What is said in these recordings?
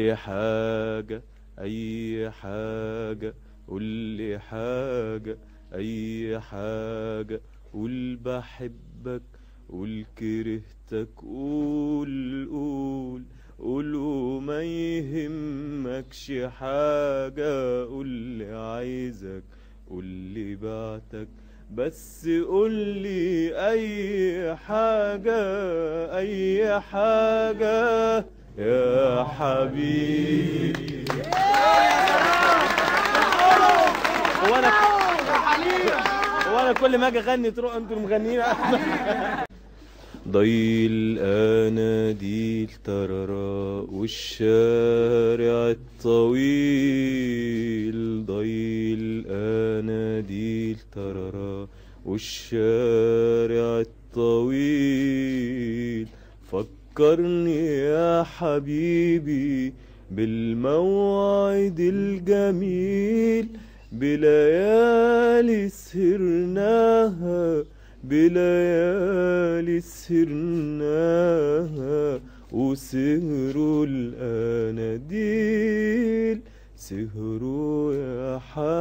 لي حاجة أي حاجة قول لي حاجة أي حاجة قول بحبك قول كرهتك قول قول قول وما يهمكش حاجة قول لي عايزك قول لي بعتك بس قول لي أي حاجة أي حاجة يا حبيبي هو انا هو انا كل ما اجي اغني تروح انتوا المغنيين ضي الاناديل تررى والشارع الطويل ضي الاناديل تررى والشارع الطويل فكرني يا حبيبي بالموعد الجميل بليالي سهرناها بليالي سهرناها وسهروا الأناديل سهروا يا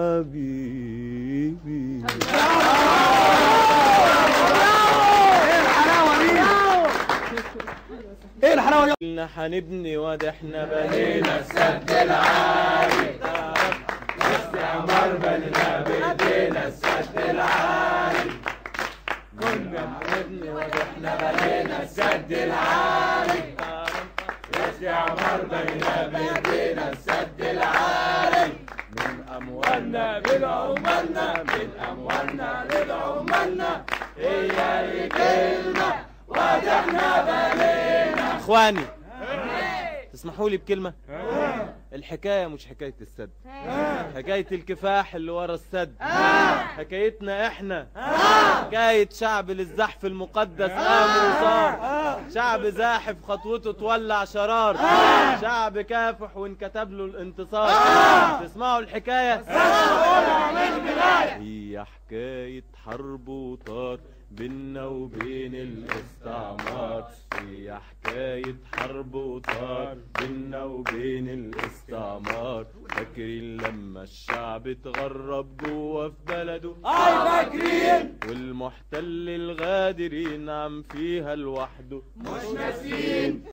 حبيبي ايه الحلاوه دي قلنا هنبني واد احنا بنينا السد العالي استعمار بنينا بايدينا السد العالي كنا هنبني واد احنا بنينا السد العالي استعمار بنينا بايدينا السد العالي من اموالنا بالعمالنا من اموالنا للعمالنا هي الكلمه واد احنا بنينا اخواني تسمحوا لي بكلمة الحكاية مش حكاية السد حكاية الكفاح اللي ورا السد حكايتنا احنا حكاية شعب للزحف المقدس قام وصار شعب زاحف خطوته تولع شرار شعب كافح وانكتب له الانتصار تسمعوا الحكاية هي حكاية حرب وطار بينا وبين الاستعمار هي حكاية حرب وطار بينا وبين الاستعمار فاكرين لما الشعب اتغرب جوه في بلده اي فاكرين والمحتل الغادر ينعم فيها لوحده مش ناسيين